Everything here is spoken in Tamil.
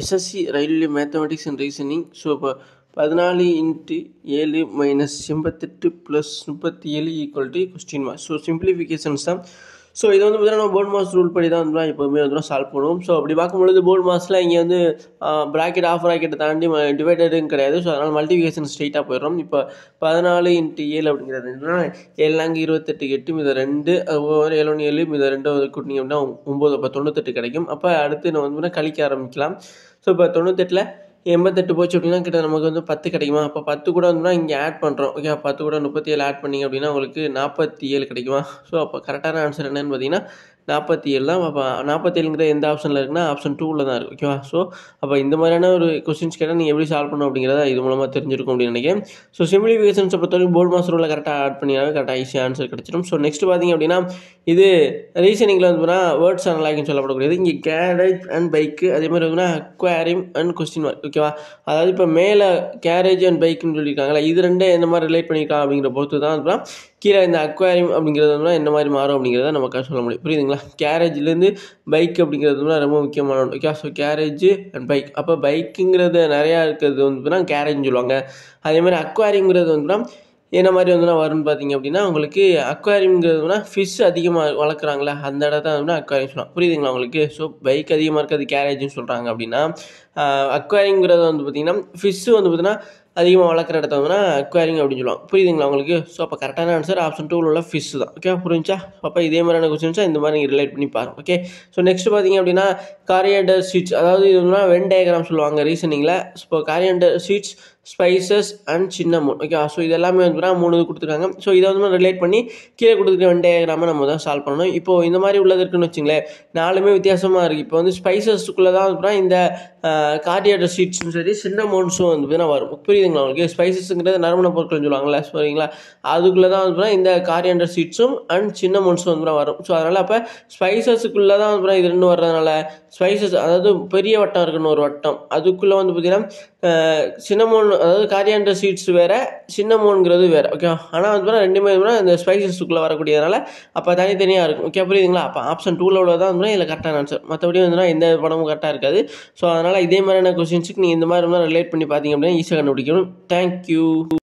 SSC railway mathematics and reasoning so இப்போ பதினாலு இன்ட்டு ஏழு மைனஸ் எண்பத்தெட்டு ப்ளஸ் முப்பத்தி ஏழு equal to question mark so simplifications தான் ஸோ இது வந்து பார்த்தீங்கன்னா நம்ம போர்ட் மாஸ் ரூல் படி தான் வந்து எப்போவுமே வந்து சால்வ் பண்ணுவோம் ஸோ அப்படி பார்க்கும்பொழுது போர்ட் மாஸில் இங்கே வந்து ப்ராக்கெட் ஆஃப் ப்ராக்கெட்டை தாண்டி டிவைடடும் கிடையாது ஸோ அதனால் மல்டிஃபிகேஷன் ஸ்ட்ரெயிட்டாக போயிடும் இப்போ பதினாலு இன்ட்டு ஏழு அப்படிங்கிறது என்னன்னா ஏழு நாங்கள் இருபத்தெட்டு எட்டு மித ரெண்டு ஒரு ஏழு ஒன்று ஏழு மித ரெண்டு கூட்டிங்க அப்படின்னா ஒம்பது அப்போ தொண்ணூத்தெட்டு கிடைக்கும் அப்போ அடுத்து நம்ம வந்து கழிக்க ஆரம்பிக்கலாம் ஸோ இப்போ தொண்ணூத்தெட்டில் எண்பத்தெட்டு போச்சு அப்படின்னா கிட்ட நமக்கு வந்து பத்து கிடைக்குமா அப்போ பத்து கூட வந்துன்னா இங்கே ஆட் பண்ணுறோம் ஓகே பத்து கூட முப்பத்தி ஏழு ஆட் பண்ணிங்க அப்படின்னா உங்களுக்கு நாற்பத்தி ஏழு கிடைக்குமா ஸோ அப்போ கரெக்டான ஆன்சர் என்னன்னு பார்த்தீங்கன்னா நாற்பத்தி ஏழு தான் அப்போ நாற்பத்தேழுங்கிற எந்த ஆப்ஷனில் இருக்குன்னா ஆப்ஷன் டூவில் தான் இருக்குது ஓகேவா ஸோ அப்போ இந்த மாதிரியான ஒரு கொஸ்டின்ஸ் கேட்டால் நீங்கள் எப்படி சால்வ் பண்ணணும் அப்படிங்கிறத இது மூலமாக தெரிஞ்சிருக்கும் அப்படின்னு நினைக்கிறேன் ஸோ சிம்பிளிஃபிகேஷன்ஸை பொறுத்தவரைக்கும் போர்ட் மாஸ் ரூலில் கரெக்டாக ஆட் பண்ணினாவே கரெக்டாக ஈஸியாக ஆன்சர் கிடச்சிடும் ஸோ நெக்ஸ்ட் பார்த்தீங்க அப்படின்னா இது ரீசனிங்கில் வந்து பார்த்தீங்கன்னா வேர்ட்ஸ் அனலாகின்னு சொல்லப்படக்கூடியது இங்கே கேரேஜ் அண்ட் பைக்கு அதே மாதிரி வந்து அக்வாரியம் அண்ட் கொஸ்டின் மார்க் ஓகேவா அதாவது இப்போ மேலே கேரேஜ் அண்ட் பைக்குன்னு சொல்லியிருக்காங்களா இது ரெண்டே எந்த மாதிரி ரிலேட் பண்ணியிருக்காங்க அப்படிங்கிற பொறுத்து தான் வந்து கீழே இந்த அக்வாரியம் அப்படிங்கிறது வந்து என்ன மாதிரி மாறும் அப்படிங்கிறத நமக்கு சொல்ல முடியும் புரியுதுங்களா கேரேஜ்லேருந்து பைக் அப்படிங்கிறது வந்து ரொம்ப முக்கியமான ஒன்று okay so garage and bike அப்போ பைக்குங்கிறது நிறையா இருக்கிறது வந்து கேரேஜ்னு சொல்லுவாங்க அதே மாதிரி அக்வாரிங்கிறது வந்துன்னா என்ன மாதிரி வந்துன்னா வரும்னு பார்த்தீங்க அப்படின்னா உங்களுக்கு அக்வாரியம்ங்கிறதுனா ஃபிஷ் அதிகமாக வளர்க்குறாங்களே அந்த இடத்த வந்து அக்வாரியம் சொல்லலாம் புரியுதுங்களா உங்களுக்கு ஸோ பைக் அதிகமாக இருக்கிறது கேரேஜ்னு சொல்கிறாங்க அப்படின்னா அக்வாரிங்கிறது வந்து பார்த்திங்கன்னா ஃபிஷ்ஷு வந்து பார்த்திங்கன்னா அதிகமாக வளர்க்குற இடத்த வந்து அக்வாரிங் அப்படின்னு சொல்லுவாங்க புரியுதுங்களா உங்களுக்கு ஸோ அப்போ கரெக்டான ஆன்சர் ஆப்ஷன் டூவில் உள்ள ஃபிஷ் தான் ஓகே புரிஞ்சா அப்போ இதே மாதிரியான கொஸ்டின்ஸாக இந்த மாதிரி நீங்கள் ரிலேட் பண்ணி பாருங்க ஓகே ஸோ நெக்ஸ்ட் பார்த்தீங்க அப்படின்னா காரியண்டர் சீட்ஸ் அதாவது இது வந்து வென் டயக்ராம் சொல்லுவாங்க ரீசனிங்கில் இப்போ coriander seeds spices and cinnamon okay so இது எல்லாமே வந்து மூணு இது கொடுத்துருக்காங்க ஸோ இதை வந்து ரிலேட் பண்ணி கீழே கொடுத்துருக்க வென் டயக்ராமை நம்ம தான் சால்வ் பண்ணணும் இப்போ இந்த மாதிரி உள்ளது இருக்குன்னு வச்சுங்களேன் நாலுமே வித்தியாசமாக இருக்குது இப்போ வந்து ஸ்பைசஸ்க்குள்ளே தான் வந்து இந்த கார்டியாட்டர் சீட்ஸும் சரி சின்னமோன்ஸும் வந்து பார்த்தீங்கன்னா வரும் புரியுதுங்களா உங்களுக்கு ஸ்பைசஸுங்கிறது நறுமண பொருட்கள் சொல்லுவாங்களே சரிங்களா அதுக்குள்ளே தான் வந்து இந்த காரியாண்டர் சீட்ஸும் அண்ட் சின்னமோன்ஸும் வந்து வரும் ஸோ அதனால் அப்போ ஸ்பைசஸுக்குள்ளே தான் வந்து இது ரெண்டு வர்றதுனால ஸ்பைசஸ் அதாவது பெரிய வட்டம் இருக்குன்னு ஒரு வட்டம் அதுக்குள்ளே வந்து பார்த்திங்கன்னா சின்னமோன் அதாவது காரியாண்டர் சீட்ஸ் வேறு சின்னமோன்கிறது வேறு ஓகே ஆனால் வந்து ரெண்டுமே இந்த ஸ்பைசஸுக்குள்ளே வரக்கூடியதுனால அப்போ தனித்தனியாக இருக்கும் ஓகே புரியுதுங்களா அப்போ ஆப்ஷன் டூவில் உள்ளதான் வந்து இதில் கரெக்டான ஆன்சர் மற்றபடி வந்துன்னா எந்த படமும் கரெக்டாக இருக்காது ஸோ அதனால் இதே மாதிரியான கொஸ்டின்ஸுக்கு நீங்கள் இந்த மாதிரி ரிலேட் பண்ணி பார்த்தீங்க அப்படின்னா ஈஸியாக கண்டுபிடிக்கணும் தேங்க்யூ